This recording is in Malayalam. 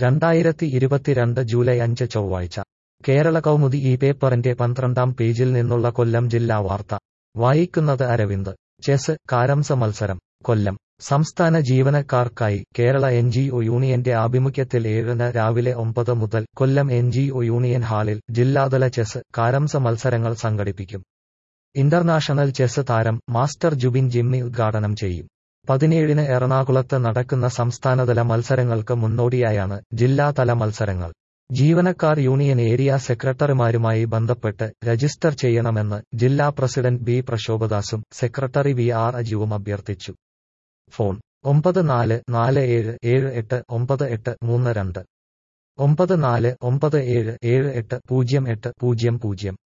രണ്ടായിരത്തി ഇരുപത്തിരണ്ട് ജൂലൈ അഞ്ച് ചൊവ്വാഴ്ച കേരള കൗമുദി ഈ പേപ്പറിന്റെ പന്ത്രണ്ടാം പേജിൽ നിന്നുള്ള കൊല്ലം ജില്ലാ വാർത്ത വായിക്കുന്നത് അരവിന്ദ് ചെസ് കാരംസ മത്സരം കൊല്ലം സംസ്ഥാന ജീവനക്കാർക്കായി കേരള എൻ ജി ഒ യൂണിയന്റെ ആഭിമുഖ്യത്തിൽ ഏഴിന് രാവിലെ ഒമ്പത് മുതൽ Kollam N G O union ഹാളിൽ ജില്ലാതല ചെസ് കാരംസ മത്സരങ്ങൾ സംഘടിപ്പിക്കും ഇന്റർനാഷണൽ ചെസ് താരം മാസ്റ്റർ ജുബിൻ ജിമ്മി ഉദ്ഘാടനം ചെയ്യും പതിനേഴിന് എറണാകുളത്ത് നടക്കുന്ന സംസ്ഥാനതല മത്സരങ്ങൾക്ക് മുന്നോടിയായാണ് ജില്ലാതല മത്സരങ്ങൾ ജീവനക്കാർ യൂണിയൻ ഏരിയ സെക്രട്ടറിമാരുമായി ബന്ധപ്പെട്ട് രജിസ്റ്റർ ചെയ്യണമെന്ന് ജില്ലാ പ്രസിഡന്റ് ബി പ്രശോഭദാസും സെക്രട്ടറി വി ആർ അജുവും അഭ്യർത്ഥിച്ചു ഫോൺ ഒമ്പത് നാല് നാല് ഏഴ് ഏഴ് എട്ട് ഒമ്പത് എട്ട് മൂന്ന് രണ്ട് ഒമ്പത് നാല് ഒമ്പത് ഏഴ് ഏഴ് എട്ട് പൂജ്യം എട്ട് പൂജ്യം പൂജ്യം